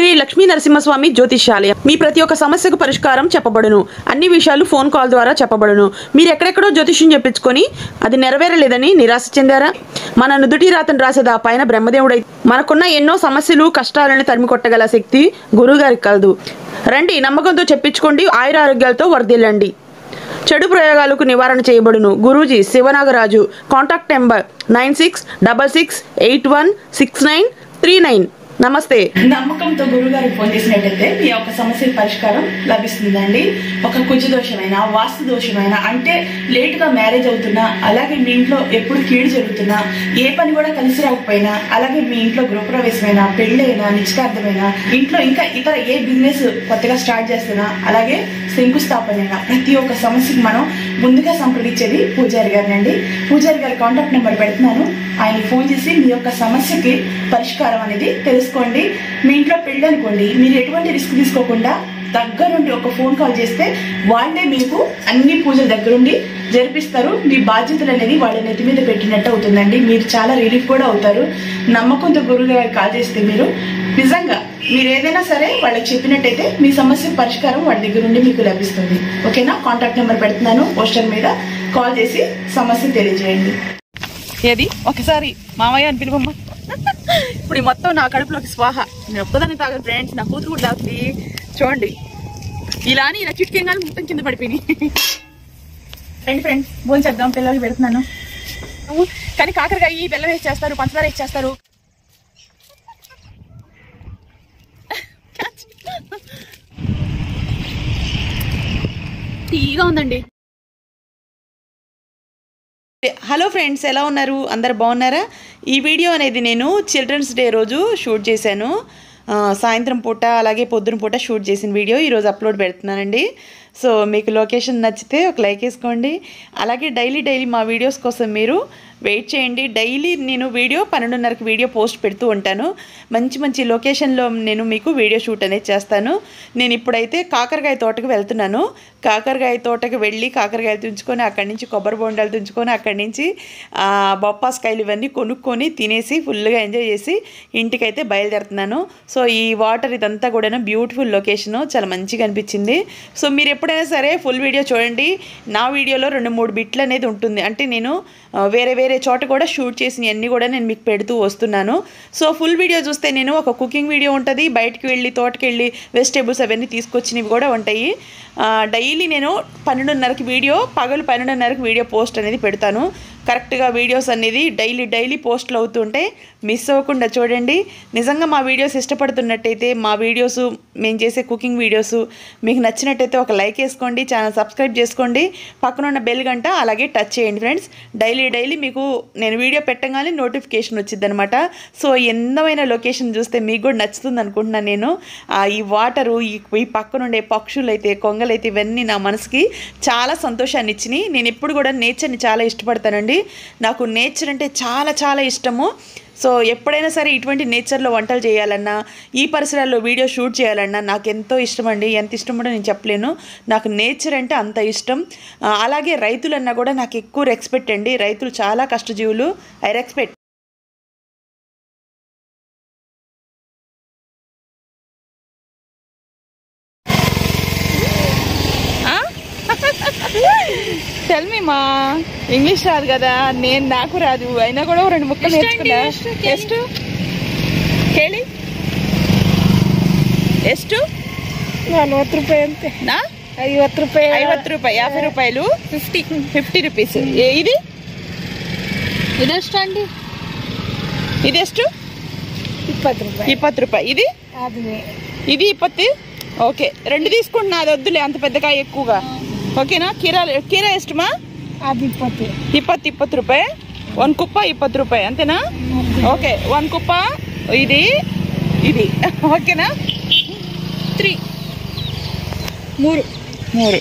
శ్రీ లక్ష్మీ నరసింహస్వామి జ్యోతిష్యాలయం మీ ప్రతి ఒక్క సమస్యకు పరిష్కారం చెప్పబడును అన్ని విషయాలు ఫోన్ కాల్ ద్వారా చెప్పబడును మీరు ఎక్కడెక్కడో జ్యోతిష్యం చెప్పించుకొని అది నెరవేరలేదని నిరాశ చెందారా మన నుదుటి రాతను రాసేది ఆ పైన బ్రహ్మదేవుడై మనకున్న ఎన్నో సమస్యలు కష్టాలను తరిమి కొట్టగల శక్తి గురువుగారికి కలదు రండి నమ్మకంతో చెప్పించుకోండి ఆయుర ఆరోగ్యాలతో వర్ధిల్లండి చెడు ప్రయోగాలకు నివారణ చేయబడును Guruji Shivanagaraju contact number nine six double six eight one six nine three nine నమస్తే నమ్మకంతో గురుగారికి ఫోన్ చేసినట్టయితే మీ యొక్క సమస్య పరిష్కారం లభిస్తుందండి ఒక కుజ దోషమైన వాస్తు దోషమైన అంటే లేట్ గా మ్యారేజ్ అవుతున్నా అలాగే మీ ఇంట్లో ఎప్పుడు కీడు జరుగుతున్నా ఏ పని కూడా కలిసి రాకపోయినా అలాగే మీ ఇంట్లో గృహప్రవేశమైనా పెళ్ళైనా నిశ్చితార్థమైనా ఇంట్లో ఇంకా ఇతర ఏ బిజినెస్ కొత్తగా స్టార్ట్ చేస్తున్నా అలాగే శంకుస్థాపన అయినా ప్రతి ఒక్క సమస్యకి మనం ముందుగా సంప్రదించేది పూజారి గారిని అండి పూజారి గారి కాంటాక్ట్ నెంబర్ పెడుతున్నాను ఆయన ఫోన్ చేసి మీ యొక్క సమస్యకి పరిష్కారం అనేది తెలుసుకోండి మీ ఇంట్లో పెళ్ళి అనుకోండి మీరు ఎటువంటి రిస్క్ తీసుకోకుండా దగ్గరుండి ఒక ఫోన్ కాల్ చేస్తే వాళ్ళే మీకు అన్ని పూజలు దగ్గరుండి జరిపిస్తారు మీ బాధ్యతలు అనేది వాళ్ళ నెత్తి మీద పెట్టినట్టు అవుతుందండి మీరు చాలా రిలీఫ్ కూడా అవుతారు నమ్మకంతో గురువు గారికి కాల్ చేస్తే మీరు నిజంగా మీరు ఏదైనా సరే వాళ్ళకి చెప్పినట్టయితే మీ సమస్య పరిష్కారం వాళ్ళ దగ్గర నుండి మీకు లభిస్తుంది ఓకేనా కాంటాక్ట్ నెంబర్ పెడుతున్నాను పోస్టర్ మీద కాల్ చేసి సమస్య తెలియజేయండి ఏది ఒకసారి మామయ్య అని పిలువమ్మ ఇప్పుడు ఈ మొత్తం నా కడుపులోకి స్వాహ నేను ఒక్కదాన్ని తాగను ఫ్రెండ్స్ నా కూతురు కూడా తాగుతుంది చూడండి ఇలా అని ఇలా చిట్కేగానే మొత్తం కింద పడిపోయినాయి రండి ఫ్రెండ్స్ భోజనం చేద్దాం పిల్లలకి పెడుతున్నాను కానీ కాకరకాయ బెల్లం వేసి చేస్తారు పంచదార వేసి చేస్తారు తీగా ఉందండి హలో ఫ్రెండ్స్ ఎలా ఉన్నారు అందరు బాగున్నారా ఈ వీడియో అనేది నేను చిల్డ్రన్స్ డే రోజు షూట్ చేశాను ఆ, సాయంత్రం పూట అలాగే పొద్దున పూట షూట్ చేసిన వీడియో ఈరోజు అప్లోడ్ పెడుతున్నానండి సో మీకు లొకేషన్ నచ్చితే ఒక లైక్ వేసుకోండి అలాగే డైలీ డైలీ మా వీడియోస్ కోసం మీరు వెయిట్ చేయండి డైలీ నేను వీడియో పన్నెండున్నరకు వీడియో పోస్ట్ పెడుతూ ఉంటాను మంచి మంచి లొకేషన్లో నేను మీకు వీడియో షూట్ అనేది చేస్తాను నేను ఇప్పుడైతే కాకరకాయ తోటకు వెళ్తున్నాను కాకరకాయ తోటకు వెళ్ళి కాకరకాయలు తుంచుకొని అక్కడి నుంచి కొబ్బరి బొండాలు తుంచుకొని అక్కడి నుంచి ఆ, బొప్పాస్కాయలు ఇవన్నీ కొనుక్కొని తినేసి ఫుల్గా ఎంజాయ్ చేసి ఇంటికైతే బయలుదేరుతున్నాను సో ఈ వాటర్ ఇదంతా కూడా బ్యూటిఫుల్ లొకేషన్ చాలా మంచిగా అనిపించింది సో మీరు ఎప్పుడైనా సరే ఫుల్ వీడియో చూడండి నా వీడియోలో రెండు మూడు బిట్లు అనేది ఉంటుంది అంటే నేను ఆ, వేరే వేరే చోట కూడా షూట్ చేసిన అన్నీ కూడా నేను మీకు పెడుతూ వస్తున్నాను సో ఫుల్ వీడియో చూస్తే నేను ఒక కుకింగ్ వీడియో ఉంటుంది బయటికి వెళ్ళి తోటకి వెళ్ళి వెజిటేబుల్స్ అవన్నీ తీసుకొచ్చినవి కూడా ఉంటాయి డైలీ నేను పన్నెండున్నరకి వీడియో పగలు పన్నెండున్నరకి వీడియో పోస్ట్ అనేది పెడతాను కరెక్ట్గా వీడియోస్ అనేది డైలీ డైలీ పోస్ట్లు అవుతుంటే మిస్ అవ్వకుండా చూడండి నిజంగా మా వీడియోస్ ఇష్టపడుతున్నట్టయితే మా వీడియోస్ మేము చేసే కుకింగ్ వీడియోస్ మీకు నచ్చినట్టయితే ఒక లైక్ వేసుకోండి ఛానల్ సబ్స్క్రైబ్ చేసుకోండి పక్కన ఉన్న బెల్ గంట అలాగే టచ్ చేయండి ఫ్రెండ్స్ డైలీ డైలీ మీకు నేను వీడియో పెట్టగానే నోటిఫికేషన్ వచ్చింది అనమాట సో ఎందమైన లొకేషన్ చూస్తే మీకు కూడా నచ్చుతుంది అనుకుంటున్నాను నేను ఆ, ఈ వాటరు ఈ ఈ పక్కన ఉండే పక్షులు అయితే కొంగలు అయితే ఇవన్నీ నా మనసుకి చాలా సంతోషాన్ని ఇచ్చినాయి నేను ఎప్పుడు కూడా నేచర్ని చాలా ఇష్టపడతానండి నాకు నేచర్ అంటే చాలా చాలా ఇష్టము సో ఎప్పుడైనా సరే ఇటువంటి నేచర్లో వంటలు చేయాలన్నా ఈ పరిసరాల్లో వీడియో షూట్ చేయాలన్నా నాకు ఎంతో ఇష్టం అండి ఎంత ఇష్టమో నేను చెప్పలేను నాకు నేచర్ అంటే అంత ఇష్టం ఆ, అలాగే రైతులన్నా కూడా నాకు ఎక్కువ రెస్పెక్ట్ అండి రైతులు చాలా కష్టజీవులు ఐ రెస్పెక్ట్ టెల్ మీ మా ఇంగ్లీష్ రాదు కదా నేను నాకు రాదు అయినా కూడా ఓ రెండు ముక్కలు నేర్చుకున్నా ಎಷ್ಟು ಕೇಳಿ ಎಷ್ಟು ನಲ್ವತ್ತು ರೂಪಾಯಿ ಅಂತೆ ನಾ ಐವತ್ತು ರೂಪಾಯಿ ಐವತ್ತು ರೂಪಾಯಿ ಯಾಭೈ ರೂಪಾಯಿಲು ಫಿಫ್ಟಿ ಫಿಫ್ಟಿ ರುಪೀಸ್ ఇది ಇದೆಷ್ಟು ಅಂಡಿ ಇದೆಷ್ಟು ಇಪ್ಪತ್ತು ರೂಪಾಯಿ ఇప్పತ್ತು రూపాయి ఇది ಆದ್ಮೇ ఇది ఇప్పత్తి ఓకే రెండు తీసుకుంటున్నా అది వద్దులే అంత పెద్ద కాయ ఎక్కువగా ఓకేనా కీరా కీరా ఎస్టుమా ಅದು ಇಪ್ಪತ್ತು ಇಪ್ಪತ್ತು ಇಪ್ಪತ್ತು ರೂಪಾಯಿ ಒಂದು ಕುಪ್ಪ ಇಪ್ಪತ್ತು ರೂಪಾಯಿ ಅಂತೇನಾ ಓಕೆ ಒಂದು ಕುಪ್ಪ ఇది ఇది ఓకేనా త్రీ ಮೂರು మూడు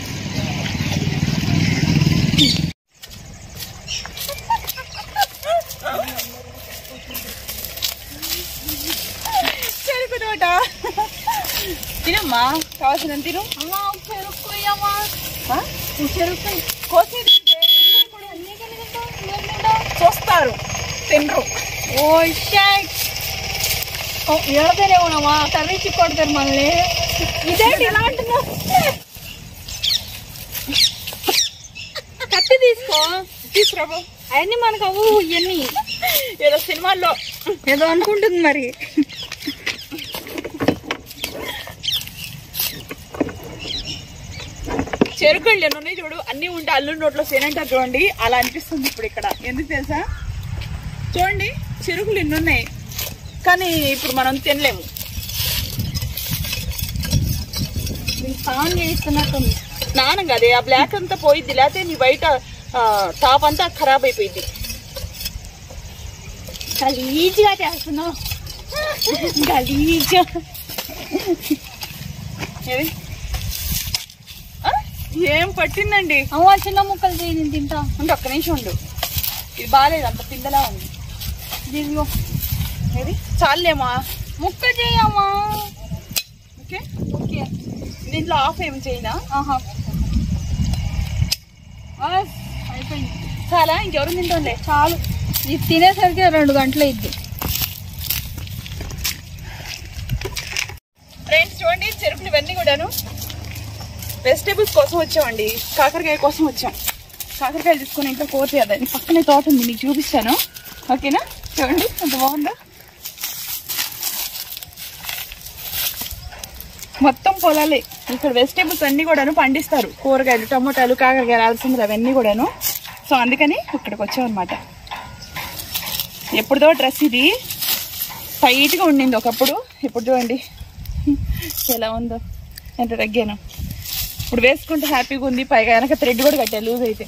సరిపోయినమాట తినమ్మా కావాల్సినంత తిను ಅಮ್ಮ ಉಪ್ಪು ಅಮ್ಮ ఆ? ಉಪ್ಪು కోసి చూస్తారు తినరు ಓ ಶೈಟ್ ఏడతేనే ఉన్నామా కర్రీచి కొడతారు మళ్ళీ ఇదేంటి ఇలా అంటున్నావు కత్తి తీసుకో తీసుకురాబో అవన్నీ మనకు అవు ఇవన్నీ ఏదో సినిమాల్లో ఏదో అనుకుంటుంది మరి చెరుకుళ్ళు ఎన్ని ఉన్నాయి చూడు అన్ని ఉంటే అల్లు నోట్లో సేనంటారు చూడండి అలా అనిపిస్తుంది ఇప్పుడు ఇక్కడ ఎందుకు తెలుసా చూడండి చెరుకులు ఎన్ని ఉన్నాయి కానీ ఇప్పుడు మనం తినలేము స్నానం చేయిస్తున్నట్టుంది స్నానం కదే ఆ బ్లాక్ అంతా పోయిద్ది లేకపోతే నీ బయట టాప్ అంతా ఖరాబ్ అయిపోయింది గలీజ్గా చేస్తున్నావు గలీజ్గా ఏది ఆ? ఏం పట్టిందండి అవ్వ చిన్న ముక్కలు చేయి నేను తింటా ఉండు ఒక్క నిమిషం ఉండు ఇది బాగాలేదు అంత పిందలా ఉంది దీనిలో ఏది చాలేమా ముక్క చేయమ్మా ఓకే ఓకే దీంట్లో ఆఫ్ ఏం చేయనా ఆహా బస్, అయిపోయింది చాలా ఇంకెవరు తింటుండే చాలు ఇది తినేసరికి రెండు గంటలు అయింది ఫ్రెండ్స్ చూడండి చెరుకులు ఇవన్నీ కూడాను వెజిటేబుల్స్ కోసం వచ్చామండి కాకరకాయ కోసం వచ్చాం కాకరకాయలు తీసుకొని ఇంకా కూర చేయాలి పక్కనే తోట ఉంది మీకు చూపిస్తాను ఓకేనా చూడండి అంత బాగుందా మొత్తం పొలాలే ఇక్కడ వెజిటేబుల్స్ అన్ని కూడాను పండిస్తారు కూరగాయలు టమోటాలు కాకరకాయలు అలసందలు అవన్నీ కూడాను సో అందుకని ఇక్కడికి వచ్చామన్నమాట ఎప్పుడుదో డ్రెస్ ఇది టైట్గా ఉండింది ఒకప్పుడు ఇప్పుడు చూడండి ఎలా ఉందో ఎంత తగ్గాను ఇప్పుడు వేసుకుంటే హ్యాపీగా ఉంది పైగా వెనక థ్రెడ్ కూడా కట్టా లూజ్ అయితే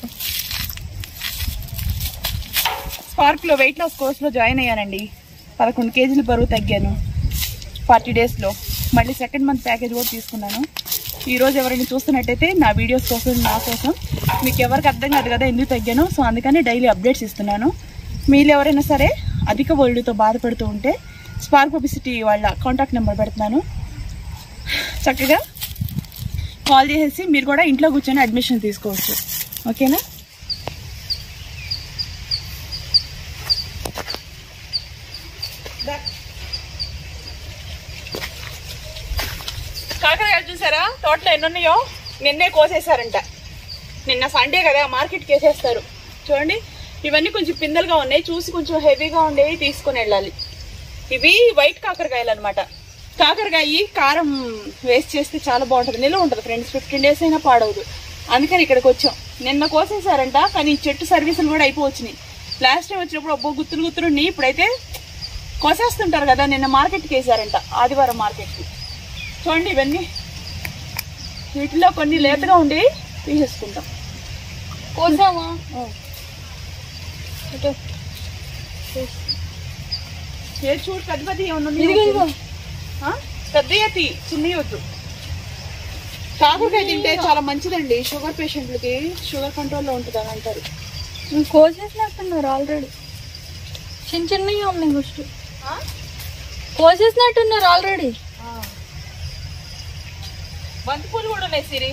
స్పార్క్లో వెయిట్ లాస్ కోర్స్లో జాయిన్ అయ్యానండి పదకొండు కేజీలు బరువు తగ్గాను ఫార్టీ డేస్లో మళ్ళీ సెకండ్ మంత్ ప్యాకేజ్ కూడా తీసుకున్నాను ఈ రోజు ఎవరైనా చూస్తున్నట్టయితే నా వీడియోస్ కోసం నా కోసం మీకు ఎవరికి అర్థం కాదు కదా ఎందుకు తగ్గాను సో అందుకని డైలీ అప్డేట్స్ ఇస్తున్నాను మీరు ఎవరైనా సరే అధిక ఒళ్ళుతో బాధపడుతూ ఉంటే స్పార్క్ పబ్లిసిటీ వాళ్ళ కాంటాక్ట్ నెంబర్ పెడుతున్నాను చక్కగా కాల్ చేసేసి మీరు కూడా ఇంట్లో కూర్చొని అడ్మిషన్ తీసుకోవచ్చు ఓకేనా కాకరకాయలు చూసారా తోటలో ఎన్ని ఉన్నాయో నిన్నే కోసేశారంట నిన్న సండే కదా మార్కెట్కి వేసేస్తారు చూడండి ఇవన్నీ కొంచెం పిందెలుగా ఉన్నాయి చూసి కొంచెం హెవీగా ఉండేవి తీసుకొని వెళ్ళాలి ఇవి వైట్ కాకరకాయలు అనమాట కాకరకాయ కారం వేస్ట్ చేస్తే చాలా బాగుంటుంది నిల్వ ఉంటుంది ఫ్రెండ్స్ ఫిఫ్టీన్ డేస్ అయినా పాడవదు అందుకని ఇక్కడికి వచ్చాం నిన్న కోసేసారంట కానీ ఈ చెట్టు సర్వీసులు కూడా అయిపోవచ్చినాయి లాస్ట్ టైం వచ్చినప్పుడు ఒబ్బో గుత్తులు గుత్తులు ఉన్నాయి ఇప్పుడైతే కోసేస్తుంటారు కదా నిన్న మార్కెట్కి వేసారంట ఆదివారం మార్కెట్కి చూడండి ఇవన్నీ వీటిలో కొన్ని లేతగా ఉండి తీసేసుకుంటాం కోసామా ఏ చూడు పెద్ద పెద్ద ఏమన్నా ఇదిగో ఇదిగో పెద్ద తీ చిన్నవి వద్దు కాకరకాయ తింటే చాలా మంచిదండి షుగర్ పేషెంట్లకి షుగర్ కంట్రోల్లో ఉంటుంది అని అంటారు నువ్వు కోసేసినట్టున్నారు ఆల్రెడీ చిన్న చిన్నవి ఉన్నాయి ఫస్ట్ కోసేసినట్టున్నారు ఆల్రెడీ బంతిపూలు కూడా ఉన్నాయి సిరి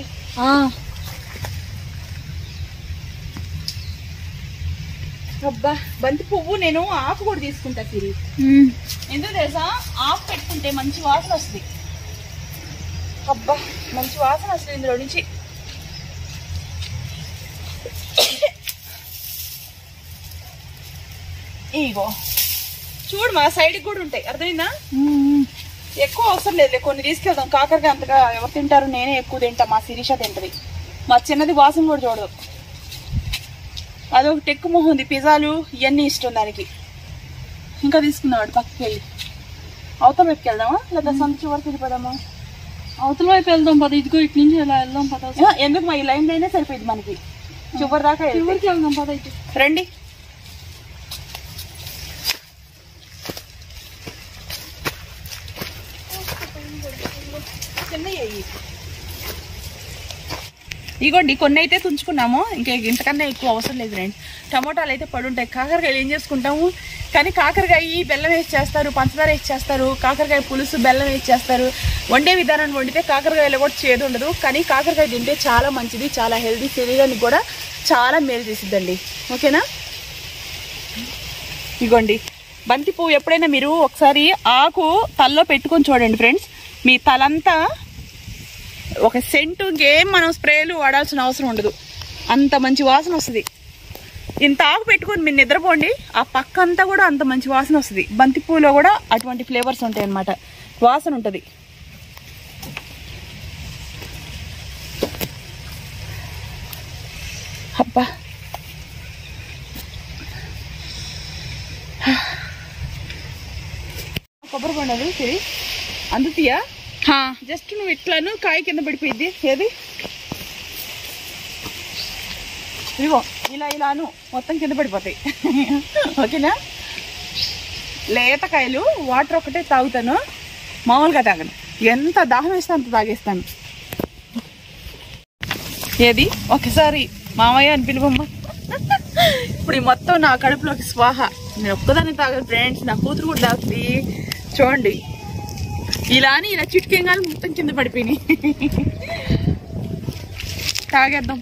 అబ్బా బంతి పువ్వు నేను ఆకు కూడా తీసుకుంటా సిరి ఎందుకు తెలుసా ఆకు పెట్టుకుంటే మంచి వాసన వస్తుంది అబ్బా మంచి వాసన వస్తుంది ఇందులో నుంచి ఇగో చూడు మా సైడ్కి కూడా ఉంటాయి అర్థమైందా ఎక్కువ అవసరం లేదు కొన్ని తీసుకెళ్దాం కాకరకాయ అంతగా ఎవరు తింటారు నేనే ఎక్కువ తింటా మా శిరీష తింటది మా చిన్నది వాసన కూడా చూడదు అదొక టెక్కు మొహం ఉంది పిజ్జాలు ఇవన్నీ ఇష్టం దానికి ఇంకా తీసుకున్నాడు పక్కకి వెళ్ళి అవతల వైపుకి వెళ్దామా లేదా సంచి వరకు వెళ్ళిపోదామా అవతల వైపు వెళ్దాం పద ఇదిగో ఇటు నుంచి ఇలా వెళ్దాం పద ఏ, ఎందుకు మా ఈ లైన్ అయినా సరిపోయింది మనకి చివరి దాకా వెళ్తే. చివరికి వెళ్దాం పద ఇటు రండి చిన్నయ్యి ఇగోండి కొన్ని అయితే తుంచుకున్నాము ఇంకా ఇంతకన్నా ఎక్కువ అవసరం లేదు రండి టమోటాలు అయితే పడుంటాయి కాకరకాయలు ఏం చేసుకుంటాము కానీ కాకరకాయ బెల్లం వేసి చేస్తారు పంచదార వేసి చేస్తారు కాకరకాయ పులుసు బెల్లం వేసి చేస్తారు వండే విధానం వండితే కాకరకాయలో కూడా చేదు ఉండదు కానీ కాకరకాయ తింటే చాలా మంచిది చాలా హెల్దీ శరీరానికి కూడా చాలా మేలు చేసిద్దండి ఓకేనా ఇగోండి బంతి పువ్వు ఎప్పుడైనా మీరు ఒకసారి ఆకు తల్లో పెట్టుకొని చూడండి ఫ్రెండ్స్ మీ తలంతా ఒక సెంటు ఇంకేం మనం స్ప్రేలు వాడాల్సిన అవసరం ఉండదు అంత మంచి వాసన వస్తుంది ఇంత ఆకు పెట్టుకొని మీరు నిద్రపోండి ఆ పక్క అంతా కూడా అంత మంచి వాసన వస్తుంది బంతి పువ్వులో కూడా అటువంటి ఫ్లేవర్స్ ఉంటాయి అన్నమాట వాసన ఉంటుంది అబ్బా కొబ్బరి బొండాలు సరి అందుతీయా జస్ట్ నువ్వు ఇట్లాను కాయ కింద పడిపోయింది ఏది ఇదిగో ఇలా ఇలాను మొత్తం కింద పడిపోతాయి ఓకేనా లేత కాయలు వాటర్ ఒకటే తాగుతాను మామూలుగా తాగను ఎంత దాహం వేస్తే అంత తాగేస్తాను ఏది ఒకసారి మామయ్య అని పిలువమ్మ ఇప్పుడు ఈ మొత్తం నా కడుపులోకి స్వాహ నేను ఒక్కదాన్ని తాగను ఫ్రెండ్స్ నా కూతురు కూడా తాగుతుంది చూడండి ఇలా అని ఇలా చిటికేగాలు మొత్తం కింద పడిపోయినాయి తాగేద్దాం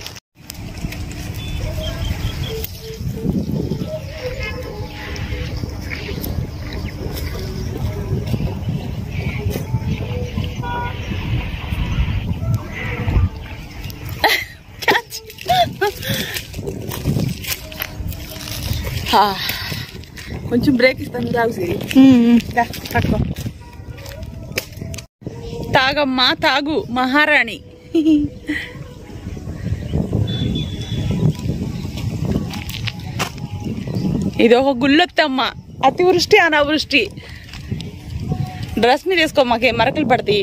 క్యాచ్ కొంచెం బ్రేక్ ఇస్తాను తాగు సిరి దా, పట్టుకో తాగమ్మా తాగు మహారాణి ఇది ఒక గుల్లొత్తమ్మ అతివృష్టి అనావృష్టి డ్రెస్ మీద వేసుకో మాకే మరకలు పడతాయి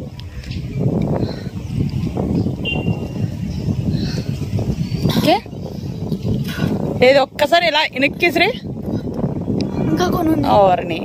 ఓకే ఏదో ఒక్కసారి ఇలా వెనక్కేసిరే ఇంకా కొన్ని ఓవర్ని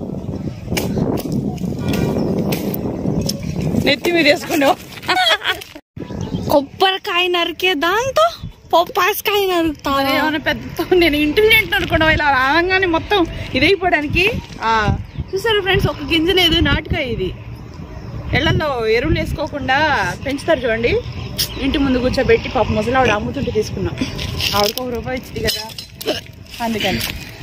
నెత్తి మీద వేసుకున్నావు కొబ్బరికాయ నరికే దాంతో పొప్పాసకాయ నరుకుతావా ఏమైనా పెద్ద నేను ఇంటెలిజెంట్ అనుకోవడం ఇలా రాగానే మొత్తం ఇదైపోవడానికి ఆ, చూసారు ఫ్రెండ్స్ ఒక గింజ లేదు నాటుకాయ ఇది ఇళ్లలో ఎరువులు వేసుకోకుండా పెంచుతారు చూడండి ఇంటి ముందు కూర్చోబెట్టి పాప ముసలి ఆవిడ అమ్ముతుంటే తీసుకున్నాం ఆవిడకి ఒక రూపాయి ఇచ్చింది కదా అందుకని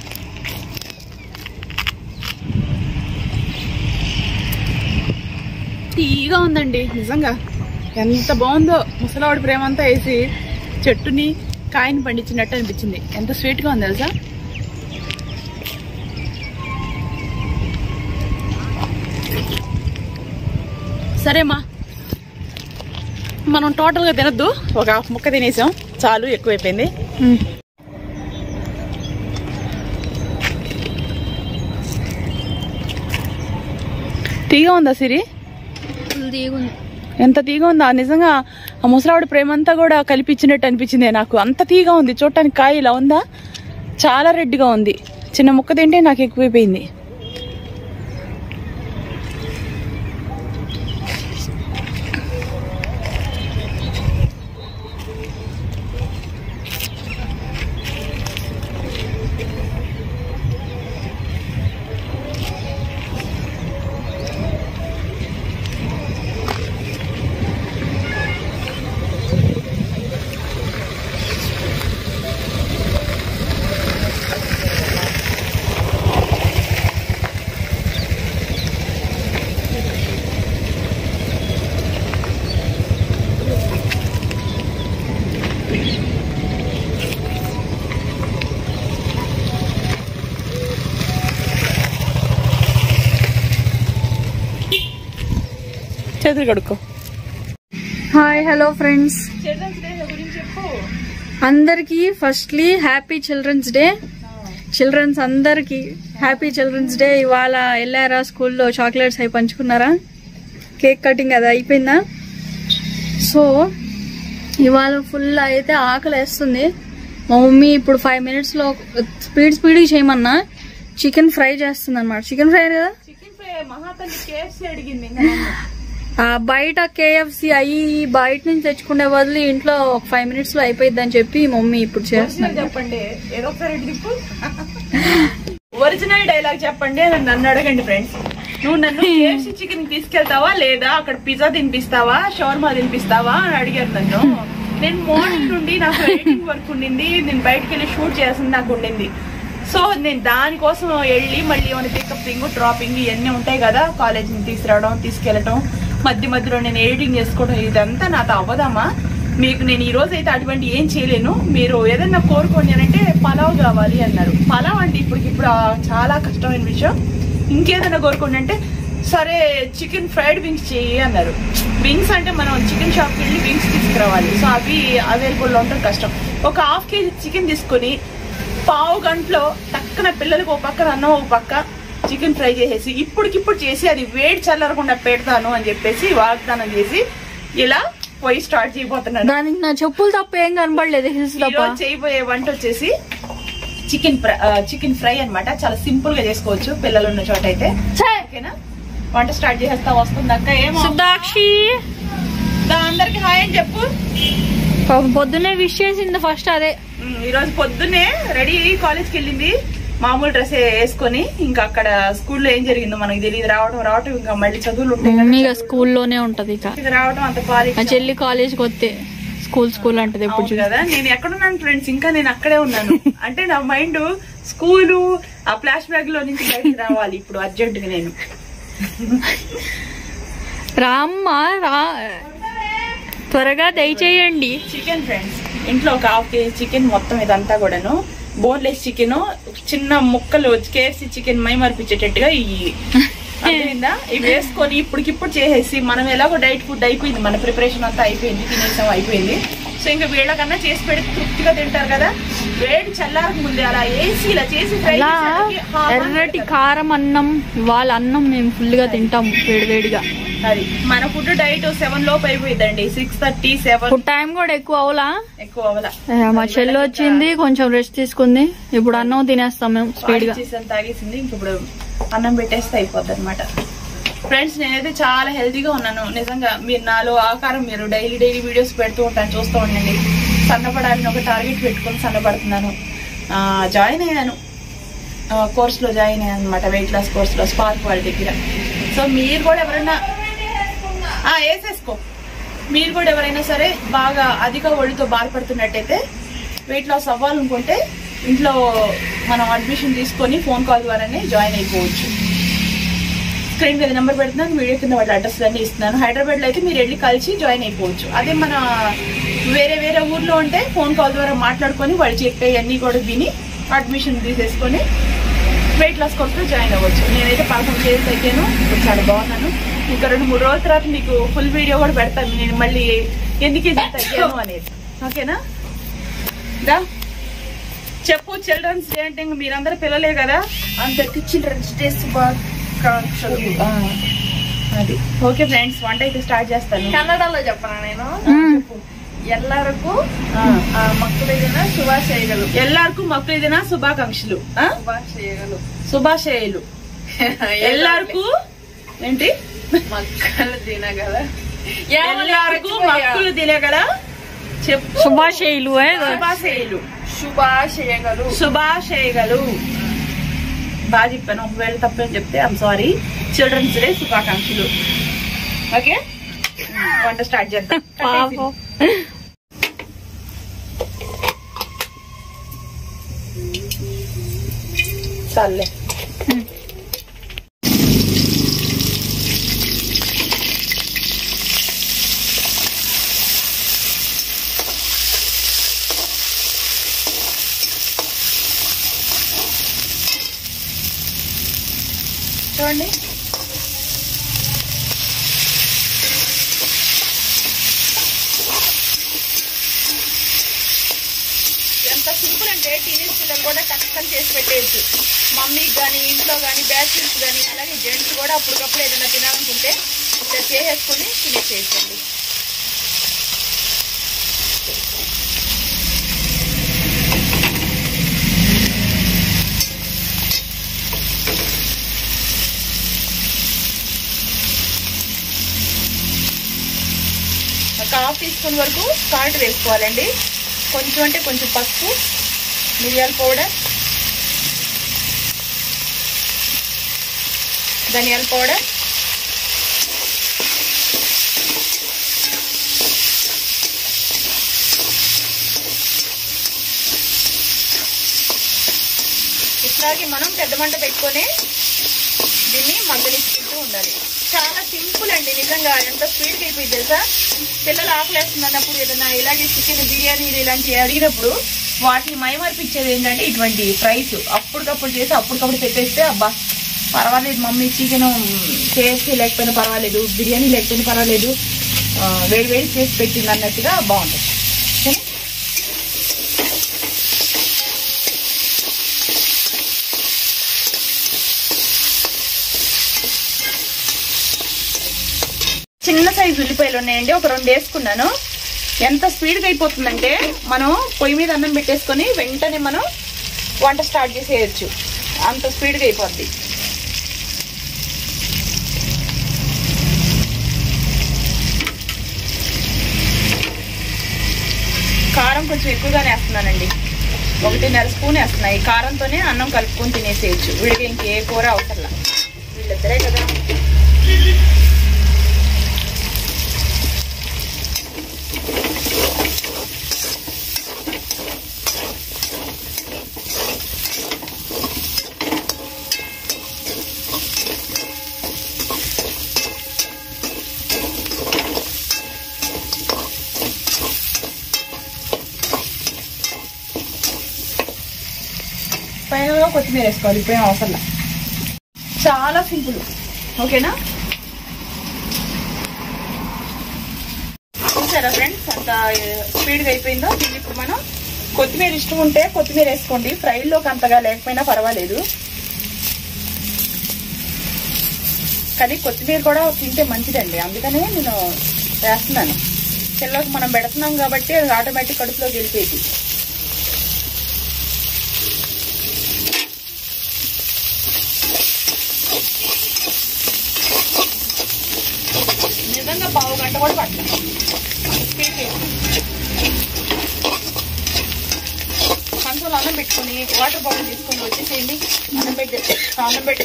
తీగా ఉందండి నిజంగా ఎంత బాగుందో ముసలావిడ ప్రేమ అంతా వేసి చెట్టుని కాయని పండించినట్టు అనిపించింది ఎంత స్వీట్గా ఉంది తెలుసా సరేమ్మా మనం టోటల్గా తినద్దు ఒక హాఫ్ ముక్క తినేసాం చాలు ఎక్కువైపోయింది తీగ ఉందా సిరి దిగుంది ఎంత తీగ ఉందా నిజంగా ఆ ముసలావిడ ప్రేమంతా కూడా కల్పించినట్టు అనిపించింది నాకు అంత తీగ ఉంది చూడటానికి కాయ ఇలా ఉందా చాలా రెడ్గా ఉంది చిన్న ముక్క తింటే నాకు ఎక్కువైపోయింది చేతులు కడుక్కో హాయ్ హలో ఫ్రెండ్స్ అందరికి firstly happy children's day children's అందరికి హ్యాపీ చిల్డ్రన్స్ డే ఇవాళ వెళ్ళారా స్కూల్లో చాక్లెట్స్ అవి పంచుకున్నారా కేక్ కటింగ్ అది అయిపోయిందా సో ఇవాళ ఫుల్ అయితే ఆకలి వేస్తుంది మా మమ్మీ ఇప్పుడు ఫైవ్ మినిట్స్లో స్పీడ్ స్పీడ్గా చేయమన్నా చికెన్ ఫ్రై చేస్తుంది అనమాట చికెన్ ఫ్రై కదా చికెన్ ఫ్రై మహాతల్లి కేఎఫ్సీ అడిగింది ఆ బయట కేఎఫ్సి అయ్యి బయట నుంచి తెచ్చుకునే బదులు ఇంట్లో ఒక ఫైవ్ మినిట్స్ లో అయిపోయింది అని చెప్పి మమ్మీ ఇప్పుడు చేస్తున్నారు చెప్పండి ఏదో ఒకసారి ఇటు తిప్పు ఒరిజినల్ డైలాగ్ చెప్పండి అని నన్ను అడగండి ఫ్రెండ్స్ నువ్వు నన్ను కేఎఫ్సీ చికెన్ తీసుకెళ్తావా లేదా అక్కడ పిజ్జా తినిపిస్తావా షవర్మా తినిపిస్తావా అని అడిగారు నన్ను నేను మార్నింగ్ నుండి నాకు ఎడిటింగ్ వర్క్ ఉండింది నేను బయటకు వెళ్ళి షూట్ చేయాల్సింది నాకు ఉండింది సో నేను దానికోసం వెళ్ళి మళ్ళీ ఏమైనా పికప్పింగ్ డ్రాపింగ్ ఇవన్నీ ఉంటాయి కదా కాలేజ్ నుంచి తీసుకురావడం తీసుకెళ్ళటం మధ్య మధ్యలో నేను ఎడిటింగ్ చేసుకోవడం ఇదంతా నాతో అవ్వదమ్మా మీకు నేను ఈ రోజు అయితే అటువంటి ఏం చేయలేను మీరు ఏదైనా కోరుకోండి అని అంటే పలావ్ కావాలి అన్నారు పలావ్ అంటే ఇప్పుడు ఇప్పుడు చాలా కష్టమైన విషయం ఇంకేదైనా కోరుకోండి అంటే సరే చికెన్ ఫ్రైడ్ వింగ్స్ చేయి అన్నారు వింగ్స్ అంటే మనం చికెన్ షాప్కి వెళ్ళి వింగ్స్ తీసుకురావాలి సో అవి అవైలబుల్లో ఉండడం కష్టం ఒక హాఫ్ కేజీ చికెన్ తీసుకొని పావు గంటలో టక్కన పిల్లలకు ఒక పక్కన అన్నం ఒక పక్క చికెన్ ఫ్రై చేసేసి ఇప్పటికిప్పుడు చేసి అది వేడి చల్లరకుండా పెడతాను అని చెప్పేసి వాగ్దానం చేసి ఇలా పోయి స్టార్ట్ చేయబోతున్నాను దానికి నా చెప్పులు తప్ప ఏం కనపడలేదు హిల్స్ తప్ప ఈరోజు చేయబోయే వంట వచ్చేసి చికెన్ చికెన్ ఫ్రై అన్నమాట చాలా సింపుల్ గా చేసుకోవచ్చు పిల్లలు ఉన్న చోట అయితే ఛే! ఓకేనా వంట స్టార్ట్ చేసేస్తా వస్తుంది అక్క ఏమో సుద్దాక్షి దా అందరికి హాయ్ అని చెప్పు పాపం పొద్దున్నే విష్ చేసింది ఫస్ట్ అదే ఉమ్, ఈ రోజు పొద్దున్నే రెడీ అయ్యి కాలేజ్కి వెళ్ళింది మామూలు డ్రెస్ వేసుకొని ఇంకా అక్కడ స్కూల్లో ఏం జరిగిందో మనకి తెలియదు రావడం రావటం ఇంకా మళ్ళీ చదువులు ఉంటాయి కదా. మమ్మీగా స్కూల్లోనే ఉంటది ఇక ఇక రావడం అంత కాలేజ్ మా చెల్లి కాలేజ్కి వస్తే స్కూల్ స్కూల్ అంటది ఎప్పుడు అవును కదా నేను ఎక్కడున్నాను ఫ్రెండ్స్ ఇంకా నేను అక్కడే ఉన్నాను అంటే నా మైండ్ స్కూలు ఆ ఫ్లాష్ బ్యాగ్ లో నుంచి బయటకు రావాలి ఇప్పుడు అర్జెంట్ గా నేను రామ్మ రా త్వరగా దయచేయండి చికెన్ ఫ్రెండ్స్ ఇంట్లో ఒక హాఫ్ కేజీ చికెన్ మొత్తం ఇదంతా కూడాను బోన్లెస్ చికెన్ చిన్న ముక్కలు కేఎఫ్సి చికెన్ మై మరిపించేటట్టుగా ఇవి అర్థమైందా ఇవి వేసుకొని ఇప్పటికిప్పుడు చేసేసి మనం ఎలాగో డైట్ ఫుడ్ అయిపోయింది మన ప్రిపరేషన్ అంతా అయిపోయింది తినేసాం అయిపోయింది సో ఇంకా వీళ్ళకన్నా చేసి పెడితే తృప్తిగా తింటారు కదా వేడి చల్లారక ముందే అలా వేసి ఇలా చేసి ఫ్రై అలా చేసేసరికి హా హా ఎర్రటి అంటారు. కారం అన్నం ఇవాళ అన్నం మేము ఫుల్ గా తింటాం వేడివేడిగా అది మన ఫుడ్ డైట్ సెవెన్ లోపు అయిపోయిందండి సిక్స్ థర్టీ సెవెన్ ఇప్పుడు టైం కూడా ఎక్కువ అవలా ఎక్కువ అవ్వాల ఏ, మా చెల్లి వచ్చింది కొంచెం రెస్ట్ తీసుకుంది ఇప్పుడు అన్నం తినేస్తాం మేము స్పీడ్ గా చేసి తాగేసింది ఇంక ఇప్పుడు అన్నం పెట్టేస్తే అయిపోద్ది అనమాట ఫ్రెండ్స్ నేనైతే చాలా హెల్తీగా ఉన్నాను నిజంగా మీరు నాలో ఆకారం మీరు డైలీ డైలీ వీడియోస్ పెడుతూ ఉంటాను చూస్తూ ఉండండి సన్నపడాలని ఒక టార్గెట్ పెట్టుకొని సన్నపడుతున్నాను ఆ, జాయిన్ అయ్యాను ఆ, కోర్సులో జాయిన్ అయ్యాను అనమాట వెయిట్ లాస్ కోర్సులో స్పార్క్ వాళ్ళ దగ్గర సో మీరు కూడా ఎవరైనా ఆ, వేసేసుకో మీరు కూడా ఎవరైనా సరే బాగా అధిక ఒడితో బాధపడుతున్నట్టయితే వెయిట్ లాస్ అవ్వాలనుకుంటే ఇంట్లో మనం అడ్మిషన్ తీసుకొని ఫోన్ కాల్ ద్వారానే జాయిన్ అయిపోవచ్చు స్క్రీన్ మీద నెంబర్ పెడుతున్నాను వీడియో కింద వాళ్ళ అడ్రస్ అన్ని ఇస్తున్నాను హైదరాబాద్లో అయితే మీరు వెళ్ళి కలిసి జాయిన్ అయిపోవచ్చు అదే మన వేరే వేరే ఊర్లో ఉంటే ఫోన్ కాల్ ద్వారా మాట్లాడుకొని వాళ్ళు చెప్పే అన్ని కూడా విని అడ్మిషన్ తీసేసుకొని వెయిట్ లాస్ కోర్సులో జాయిన్ అవ్వచ్చు నేనైతే పదకొండు కేజీలు తగ్గాను ఇప్పుడు చాలా బాగున్నాను ఇంకా రెండు మూడు రోజుల తర్వాత మీకు ఫుల్ వీడియో కూడా పెడతాను నేను మళ్ళీ ఎన్ని కేజీలు తగ్గాను అనేది ఓకేనా దా చెప్పు చిల్డ్రన్స్ డే అంటే ఇంక మీరందరూ పిల్లలే కదా అందరికి చిల్డ్రన్స్ డే శుభాకాంక్షలు ఆ, అది ఓకే ఫ్రెండ్స్ వంట అయితే స్టార్ట్ చేస్తాను ಕನ್ನಡಲ್ಲೋ చెప్పనా నేను ಎಲ್ಲರಿಗೂ ఆ, ಆ, ಮಕ್ಕಳ ದಿನ ಶುಭಾಶಯಗಳು ఎల్లార్కు మొక్కలు దిన శుభాకాంక్షలు ఆ? ಶುಭಾಶಯಗಳು శుభాశయాలు ఎల్లార్కు ఏంటి ಮಕ್ಕಳ ದಿನಗಳ ఎల్లార్కు మక్కులు తినగల చెప్పు శుభాశయులు ఏ? శుభాశయాలు ಶುಭಾಶಯಗಳು శుభాశయగలు బాగా చెప్పాను ఒకవేళ తప్పని చెప్తే ఐమ్ సారీ చిల్డ్రన్స్ డే శుభాకాంక్షలు ఓకే వంట స్టార్ట్ చేద్దాం పాపం చాలే చూడండి ఎంత సింపుల్ అంటే టీనేజ్ పిల్లలు కూడా టక్కన చేసి పెట్టేయచ్చు మమ్మీకి కానీ ఇంట్లో కానీ బ్యాచిలర్స్ కానీ అలాగే జెంట్స్ కూడా అప్పటికప్పుడు ఏదైనా తినాలనుకుంటే ఇట్లా చేసేసుకుని తినేసేయండి ఒక హాఫ్ టీ స్పూన్ వరకు సాల్ట్ వేసుకోవాలండి కొంచెం అంటే కొంచెం పసుపు మిరియాల పౌడర్ ధనియాల పౌడర్ ఇలాగే మనం పెద్ద మంట పెట్టుకొని దీన్ని మగ్గనిచ్చుకుంటూ ఉండాలి చాలా సింపుల్ అండి నిజంగా ఎంత స్పీడ్గా అయిపోయింది తెలుసా పిల్లలు ఆకలేస్తుంది అన్నప్పుడు ఏదైనా ఇలాగే చికెన్ బిర్యానీ ఇలాంటివి అడిగినప్పుడు వాటిని మైమర్పించేది ఏంటంటే ఇటువంటి ఫ్రైస్ అప్పటికప్పుడు చేసి అప్పటికప్పుడు పెట్టేస్తే అబ్బా పర్వాలేదు మమ్మీ చికెన్ కేఎఫ్సీ లేకపోయినా పర్వాలేదు బిర్యానీ లేకపోయినా పర్వాలేదు ఆ, వేడి వేడి చేసి పెట్టింది అన్నట్టుగా బాగుంటుంది ఓకేనా? చిన్న సైజు ఉల్లిపాయలు ఉన్నాయండి ఒక రెండు వేసుకున్నాను ఎంత స్పీడ్గా అయిపోతుందంటే మనం పొయ్యి మీద అన్నం పెట్టేసుకొని వెంటనే మనం వంట స్టార్ట్ చేసేయచ్చు అంత స్పీడ్గా అయిపోద్ది కారం కొంచెం ఎక్కువగానే వేస్తున్నానండి ఒకటిన్నర స్పూన్ వేస్తున్నాయి ఈ కారంతోనే అన్నం కలుపుకొని తినేసేయచ్చు వీడికి ఇంకే కూర అవసరంలా వీళ్ళిద్దరే కదా పైన కొత్తిమీర వేసుకోవాలి ఇప్పుడు ఏం అవసరం లే. చాలా సింపుల్ ఓకేనా చూసారా ఫ్రెండ్స్ అంత స్పీడ్గా అయిపోయిందో దీన్ని ఇప్పుడు మనం కొత్తిమీర ఇష్టం ఉంటే కొత్తిమీర వేసుకోండి ఫ్రైలోకి అంతగా లేకపోయినా పర్వాలేదు కానీ కొత్తిమీర కూడా తింటే మంచిదండి అందుకనే నేను వేస్తున్నాను పిల్లలకు మనం పెడుతున్నాం కాబట్టి అది ఆటోమేటిక్ కడుపులోకి వెళ్ళిపోయింది నిజంగా పావు గంట కూడా పట్టలేదు కంట్రోల్ అన్నం పెట్టుకుని వాటర్ బాటిల్ తీసుకొని వచ్చేసేయండి అన్నం పెట్టి అన్నం పెట్టి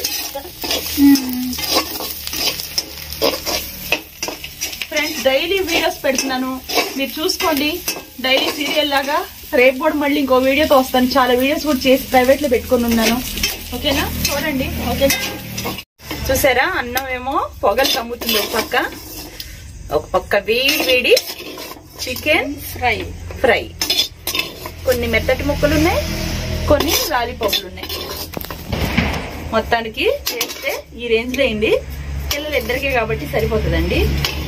ఫ్రెండ్స్ డైలీ వీడియోస్ పెడుతున్నాను మీరు చూసుకోండి డైలీ సీరియల్ లాగా రేపు కూడా మళ్ళీ ఇంకో వీడియోతో వస్తాను చాలా వీడియోస్ కూడా చేసి ప్రైవేట్ లో పెట్టుకొని ఉన్నాను ఓకేనా చూడండి ఓకేనా చూసారా అన్నం ఏమో పొగలు కమ్ముతుంది ఒక పక్క ఒక పక్క వేడి వేడి చికెన్ ఫ్రై ఫ్రై కొన్ని మెత్తటి ముక్కలు ఉన్నాయి కొన్ని లాలీపాపులు ఉన్నాయి మొత్తానికి చేస్తే ఈ రేంజ్ లో అయింది పిల్లలు ఇద్దరికే కాబట్టి సరిపోతుందండి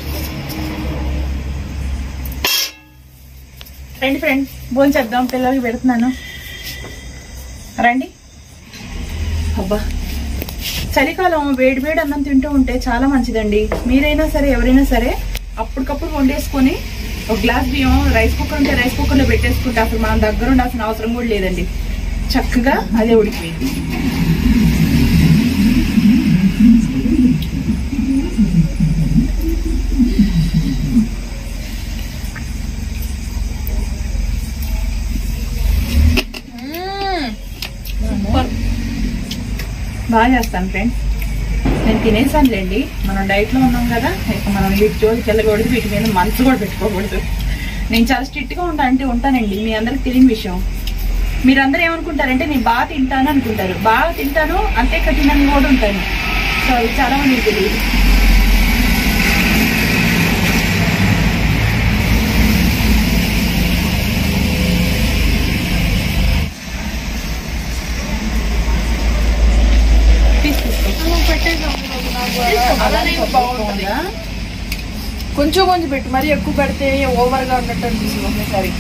రండి ఫ్రెండ్స్ భోజనం చేద్దాం పిల్లలకి పెడుతున్నాను రండి అబ్బా చలికాలం వేడి వేడి అన్నం తింటూ ఉంటే చాలా మంచిదండి మీరైనా సరే ఎవరైనా సరే అప్పటికప్పుడు వండేసుకొని ఒక గ్లాస్ బియ్యం రైస్ కుక్కర్ ఉంటే రైస్ కుక్కర్ లో పెట్టేసుకుంటే అసలు మనం దగ్గర ఉండాల్సిన అవసరం కూడా లేదండి చక్కగా అదే ఉడికిపోయింది బాగా చేస్తాను ఫ్రెండ్స్ నేను తినేసానులేండి మనం డైట్ లో ఉన్నాం కదా ఇక మనం వీటి జోలికి వెళ్ళకూడదు వీటి మీద మనసు కూడా పెట్టుకోకూడదు నేను చాలా స్ట్రిక్ట్ గా ఉంటా అంటే ఉంటానండి మీ అందరికి తెలియని విషయం మీరందరూ ఏమనుకుంటారంటే నేను బాగా తింటాను అనుకుంటారు బాగా తింటాను అంతే కఠినంగా కూడా ఉంటాను సో అది చాలా మందికి తెలియదు పీస్ తీసుకో అలానే బాగుంటుంది కొంచెం కొంచెం పెట్టు మరీ ఎక్కువ పెడితే ఓవర్ గా ఉన్నట్టు అనిపిస్తుంది ఒకేసారి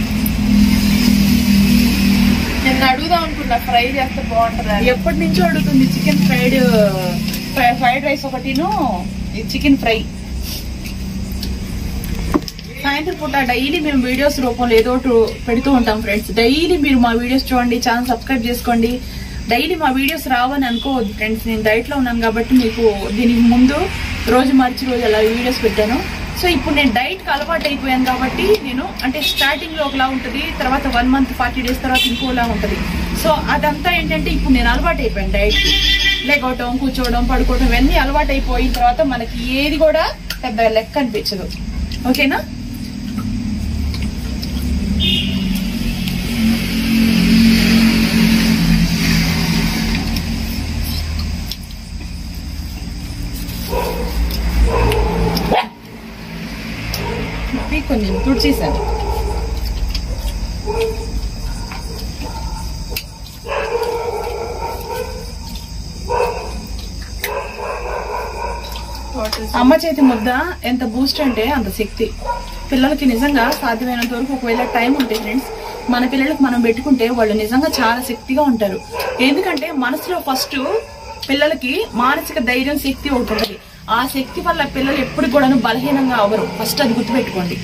నేను అడుగుదాం అనుకున్నా ఫ్రై చేస్తే బాగుంటుంది ఎప్పటి నుంచో అడుగుతుంది చికెన్ ఫ్రైడ్ ఫ్రైడ్ రైస్ ఒకటిను చికెన్ ఫ్రై సాయంత్రం పూట డైలీ మేము వీడియోస్ రూపంలో ఏదో ఒకటి పెడుతూ ఉంటాం ఫ్రెండ్స్ డైలీ మీరు మా వీడియోస్ చూడండి ఛానల్ సబ్స్క్రైబ్ చేసుకోండి డైలీ మా వీడియోస్ రావని అనుకోవద్దు ఫ్రెండ్స్ నేను డైట్ లో ఉన్నాను కాబట్టి మీకు దీనికి ముందు రోజు మార్చి రోజు అలా వీడియోస్ పెట్టాను సో ఇప్పుడు నేను డైట్ కి అలవాటు అయిపోయాను కాబట్టి నేను అంటే స్టార్టింగ్ లో ఒకలా ఉంటుంది తర్వాత వన్ మంత్ ఫార్టీ డేస్ తర్వాత ఇంకోలా ఉంటుంది సో అదంతా ఏంటంటే ఇప్పుడు నేను అలవాటు అయిపోయాను డైట్ కి లేకపోవటం కూర్చోవడం పడుకోవడం ఇవన్నీ అలవాటు అయిపోయిన తర్వాత మనకి ఏది కూడా పెద్ద లెక్క అనిపించదు ఓకేనా కొన్ని తుడిచేసాను అమ్మ చేతి ముద్ద ఎంత బూస్ట్ అంటే అంత శక్తి పిల్లలకి నిజంగా సాధ్యమైనంత వరకు ఒకవేళ టైం ఉంటే ఫ్రెండ్స్ మన పిల్లలకు మనం పెట్టుకుంటే వాళ్ళు నిజంగా చాలా శక్తిగా ఉంటారు ఎందుకంటే మనసులో ఫస్ట్ పిల్లలకి మానసిక ధైర్యం శక్తి ఒకటి ఉంటుంది ఆ శక్తి వల్ల పిల్లలు ఎప్పుడు కూడాను బలహీనంగా అవ్వరు ఫస్ట్ అది గుర్తుపెట్టుకోండి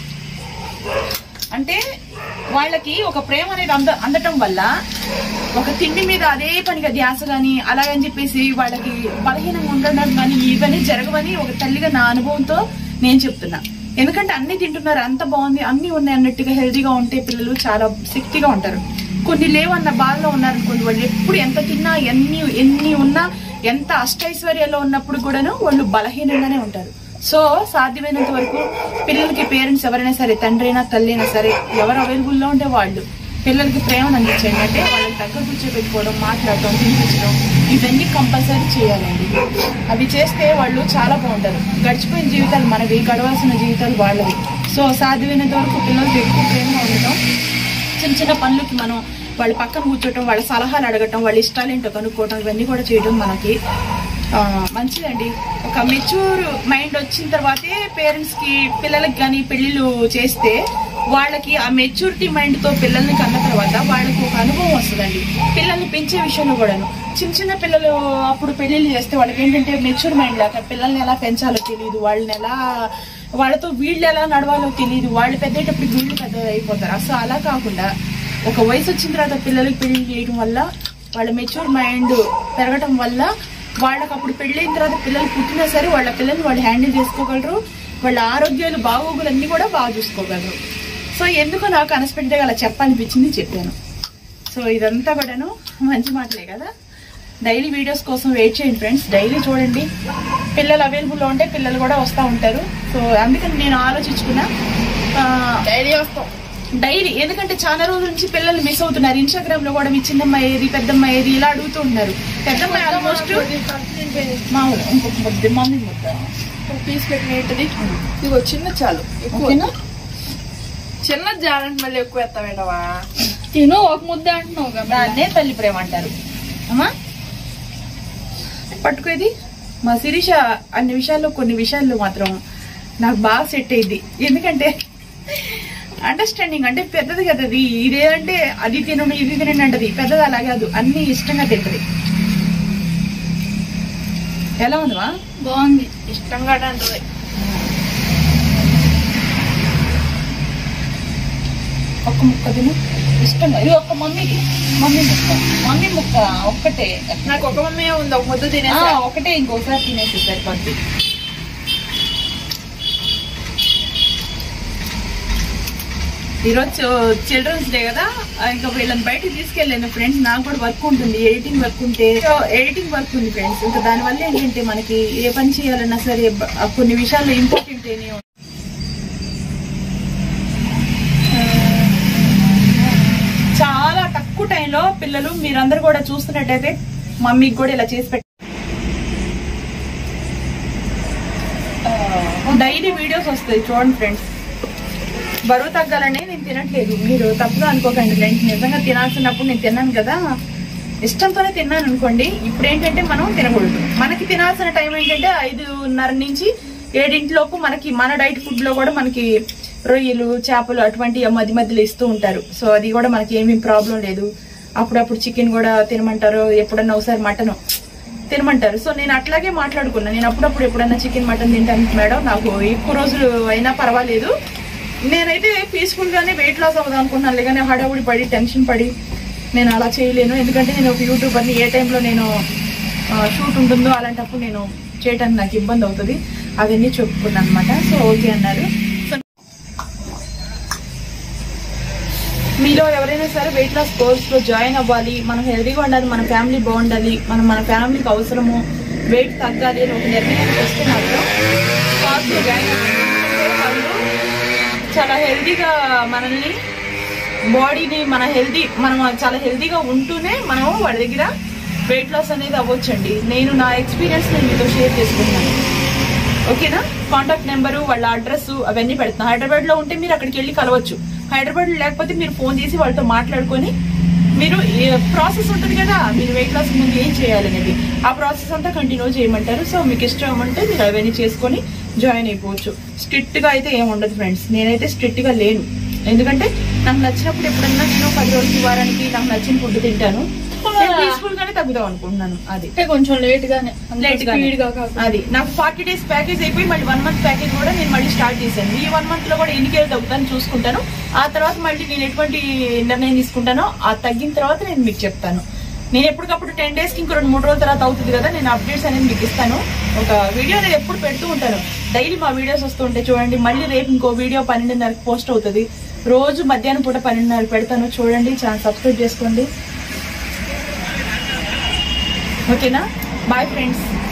అంటే వాళ్ళకి ఒక ప్రేమ అనేది అంద అందటం వల్ల ఒక తిండి మీద అదే పనిగా ధ్యాస గాని అలాగని చెప్పేసి వాళ్ళకి బలహీనంగా ఉండడం కానీ ఇవన్నీ జరగవని ఒక తల్లిగా నా అనుభవంతో నేను చెప్తున్నా ఎందుకంటే అన్ని తింటున్నారు అంత బాగుంది అన్ని ఉన్నాయి అన్నట్టుగా హెల్దీగా ఉంటే పిల్లలు చాలా శక్తిగా ఉంటారు కొన్ని లేవన్న బాధలో ఉన్నారనుకోండి వాళ్ళు ఎప్పుడు ఎంత తిన్నా ఎన్ని ఎన్ని ఉన్నా ఎంత అష్టైశ్వర్యాల్లో ఉన్నప్పుడు కూడాను వాళ్ళు బలహీనంగానే ఉంటారు సో సాధ్యమైనంత వరకు పిల్లలకి పేరెంట్స్ ఎవరైనా సరే తండ్రి అయినా తల్లి అయినా సరే ఎవరు అవైలబుల్ లో ఉంటే వాళ్ళు పిల్లలకి ప్రేమను అందించండి అంటే వాళ్ళకి దగ్గర కూర్చోబెట్టుకోవడం మాట్లాడటం తినిపించడం ఇవన్నీ కంపల్సరీ చేయాలండి అవి చేస్తే వాళ్ళు చాలా బాగుంటారు గడిచిపోయిన జీవితాలు మనవి గడవాల్సిన జీవితాలు వాళ్ళవి సో సాధ్యమైనంత వరకు పిల్లలకి ఎక్కువ ప్రేమగా ఉండటం చిన్న చిన్న పనులకి మనం వాళ్ళ పక్కన కూర్చోవటం వాళ్ళ సలహాలు అడగటం వాళ్ళ ఇష్టాలు ఏంటో కనుక్కోవటం ఇవన్నీ కూడా చేయడం మనకి ఆ, మంచిదండి ఒక మెచ్యూర్ మైండ్ వచ్చిన తర్వాతే పేరెంట్స్ కి పిల్లలకి కానీ పెళ్లిళ్ళు చేస్తే వాళ్ళకి ఆ మెచ్యూరిటీ మైండ్ తో పిల్లల్ని కన్న తర్వాత వాళ్ళకి ఒక అనుభవం వస్తుందండి పిల్లల్ని పెంచే విషయంలో కూడాను చిన్న చిన్న పిల్లలు అప్పుడు పెళ్లిళ్ళు చేస్తే వాళ్ళకి ఏంటంటే మెచ్యూర్ మైండ్ లేక పిల్లల్ని ఎలా పెంచాలో తెలియదు వాళ్ళని ఎలా వాళ్ళతో వీళ్ళు ఎలా నడవాలో తెలియదు వాళ్ళు పెద్దేటప్పుడు వీళ్ళు పెద్ద అయిపోతారు అసలు అలా కాకుండా ఒక వయసు వచ్చిన తర్వాత పిల్లలకి పెళ్లి చేయడం వల్ల వాళ్ళ మెచ్యూర్ మైండ్ పెరగటం వల్ల వాళ్ళకి అప్పుడు పెళ్ళైన తర్వాత పిల్లలు పుట్టినా సరే వాళ్ళ పిల్లల్ని వాళ్ళు హ్యాండిల్ చేసుకోగలరు వాళ్ళ ఆరోగ్యాలు బాగోగులు అన్ని కూడా బాగా చూసుకోగలరు సో ఎందుకో నాకు అన్ఎక్స్పెక్టెడ్గా అలా చెప్పాలనిపించింది చెప్పాను సో ఇదంతా కూడాను మంచి మాటలే కదా డైలీ వీడియోస్ కోసం వెయిట్ చేయండి ఫ్రెండ్స్ డైలీ చూడండి పిల్లలు అవైలబుల్లో ఉంటే పిల్లలు కూడా వస్తూ ఉంటారు సో అందుకని నేను ఆలోచించుకున్నా డైలీ వస్తాం డైలీ ఎందుకంటే చాలా రోజుల నుంచి పిల్లలు మిస్ అవుతున్నారు ఇన్స్టాగ్రామ్ లో కూడా మీ చిన్నమ్మ ఏది పెద్దమ్మ ఏది ఇలా అడుగుతూ ఉన్నారు పెద్దమ్మ ఆల్మోస్ట్ మా ఇంకొక ముద్ద మమ్మీ ముద్ద పీస్ పెట్టిన ఏంటిది ఇదిగో చిన్న చాలు ఎక్కువ ఓకేనా చిన్న జాలంటే మళ్ళీ ఎక్కువ ఎత్తావేటవా తిను ఒక ముద్ద అంటున్నావు కదా దాన్నే తల్లి ప్రేమ అంటారు అమ్మా పట్టుకోది మా శిరీష అన్ని విషయాల్లో కొన్ని విషయాల్లో మాత్రం నాకు బాగా సెట్ అయింది ఎందుకంటే అండర్స్టాండింగ్ అంటే పెద్దది కదా అది ఇదేంటే అది తినను ఇది తినండి అంటది పెద్దది అలా కాదు అన్ని ఇష్టంగా తింటది ఎలా ఉందమ్మా బాగుంది ఇష్టంగా అంటది ఒక్క ముక్క తిను ఇష్టంగా ఇది ఒక్క మమ్మీకి మమ్మీ ముక్క మమ్మీ ముక్క ఒక్కటే నాకు ఒక మమ్మీ ఉంది ఒక ముద్ద ఆ, తినేసా ఒకటే ఇంకోసారి తినేసి సరిపోద్ది ఈరోజు చిల్డ్రన్స్ డే కదా ఆ, ఇంకా వీళ్ళని బయటకు తీసుకెళ్ళాను ఫ్రెండ్స్ నాకు కూడా వర్క్ ఉంటుంది ఎడిటింగ్ వర్క్ ఉంటే ఎడిటింగ్ వర్క్ ఉంది ఫ్రెండ్స్ ఇంకా దానివల్ల ఏంటంటే మనకి ఏ పని చేయాలన్నా సరే బ- ఆ కొన్ని విషయాల్లో ఇంపార్టెంట్ ఏమి చాలా తక్కువ టైంలో పిల్లలు మీరందరూ కూడా చూస్తున్నట్టయితే మమ్మీకి కూడా ఇలా చేసి పెట్ట డైలీ వీడియోస్ వస్తాయి చూడండి ఫ్రెండ్స్ బరువు తగ్గాలని నేను తినట్లేదు మీరు తప్పుగా అనుకోకండి ఫ్రెండ్స్ నిజంగా తినాల్సినప్పుడు నేను తిన్నాను కదా ఇష్టంతోనే తిన్నాను అనుకోండి ఇప్పుడు ఏంటంటే మనం తినకూడదు మనకి తినాల్సిన టైం ఏంటంటే ఐదున్నర నుంచి ఏడింటిలోపు మనకి మన డైట్ ఫుడ్ లో కూడా మనకి రొయ్యలు చేపలు అటువంటి మధ్య మధ్యలో ఇస్తూ ఉంటారు సో అది కూడా మనకి ఏమీ ప్రాబ్లం లేదు అప్పుడప్పుడు చికెన్ కూడా తినమంటారు ఎప్పుడన్నా ఒకసారి మటన్ తినమంటారు సో నేను అట్లాగే మాట్లాడుకున్నా నేను అప్పుడప్పుడు ఎప్పుడన్నా చికెన్ మటన్ తింటాను మేడం నాకు ఎక్కువ రోజులు అయినా పర్వాలేదు నేనైతే పీస్ఫుల్ గానే వెయిట్ లాస్ అవుదాం అనుకున్నాను కానీ హడావుడి పడి టెన్షన్ పడి నేను అలా చేయలేను ఎందుకంటే నేను ఒక యూట్యూబర్ని ఏ టైంలో నేను షూట్ ఉంటుందో అలాంటప్పుడు నేను చేయడానికి నాకు ఇబ్బంది అవుతుంది అవన్నీ చెప్పుకున్నాను అనమాట సో ఓకే అన్నారు సో మీలో ఎవరైనా సరే వెయిట్ లాస్ కోర్స్ లో జాయిన్ అవ్వాలి మనం హెల్దీగా ఉండాలి మన ఫ్యామిలీ బాగుండాలి మనం మన ఫ్యామిలీకి అవసరము వెయిట్ తగ్గాలి అని ఒక నిర్ణయం చేస్తే మాత్రం కోర్స్ లో జాయిన్ అవ్వాలి ఎందుకంటే వాళ్ళు చాలా హెల్దీగా మనల్ని బాడీని మన హెల్దీ మనం చాలా హెల్దీగా ఉంటూనే మనం వాడి దగ్గర వెయిట్ లాస్ అనేది అవ్వచ్చండి నేను నా ఎక్స్పీరియన్స్ నేను మీతో షేర్ చేసుకుంటున్నాను ఓకేనా కాంటాక్ట్ నెంబరు వాళ్ళ అడ్రస్ అవన్నీ పెడతాను హైదరాబాద్ లో ఉంటే మీరు అక్కడికి వెళ్ళి కలవచ్చు హైదరాబాద్ లో లేకపోతే మీరు ఫోన్ చేసి వాళ్ళతో మాట్లాడుకొని మీరు ప్రాసెస్ ఉంటుంది కదా మీరు వెయిట్ లాస్ ముందు ఏం చేయాలనేది ఆ ప్రాసెస్ అంతా కంటిన్యూ చేయమంటారు సో మీకు ఇష్టం అంటే మీరు అవన్నీ చేసుకొని జాయిన్ అయిపోవచ్చు స్ట్రిక్ట్ గా అయితే ఏం ఉండదు ఫ్రెండ్స్ నేనైతే స్ట్రిక్ట్ గా లేను ఎందుకంటే నాకు నచ్చినప్పుడు ఎప్పుడన్నా నేను పది రోజులకి వారానికి నాకు నచ్చిన ఫుడ్ తింటాను పీస్ఫుల్ గానే తగ్గుదాం అనుకుంటున్నాను అది అంటే కొంచెం లేట్ గానే లేట్ స్పీడ్ గా కాకుండా అది నాకు ఫార్టీ డేస్ ప్యాకేజ్ అయిపోయి మళ్ళీ వన్ మంత్ ప్యాకేజ్ కూడా నేను మళ్ళీ స్టార్ట్ చేశాను ఈ వన్ మంత్ లో కూడా ఎన్ని కేజీలు తగ్గుతాను చూసుకుంటాను ఆ తర్వాత మళ్ళీ నేను ఎటువంటి నిర్ణయం తీసుకుంటానో ఆ తగ్గిన తర్వాత నేను మీకు చెప్తాను నేను ఎప్పటికప్పుడు టెన్ డేస్ కి ఇంకో రెండు మూడు రోజుల తర్వాత అవుతుంది కదా నేను అప్డేట్స్ అనేది మీకు ఇస్తాను ఒక వీడియో అనేది ఎప్పుడు పెడుతూ ఉంటాను డైలీ మా వీడియోస్ వస్తూ ఉంటాయి చూడండి మళ్ళీ రేపు ఇంకో వీడియో పన్నెండున్నరకు పోస్ట్ అవుతుంది రోజు మధ్యాహ్నం పూట పన్నెండున్నరకు పెడతాను చూడండి ఛానల్ సబ్స్క్రైబ్ చేసుకోండి ఓకేనా బాయ్ ఫ్రెండ్స్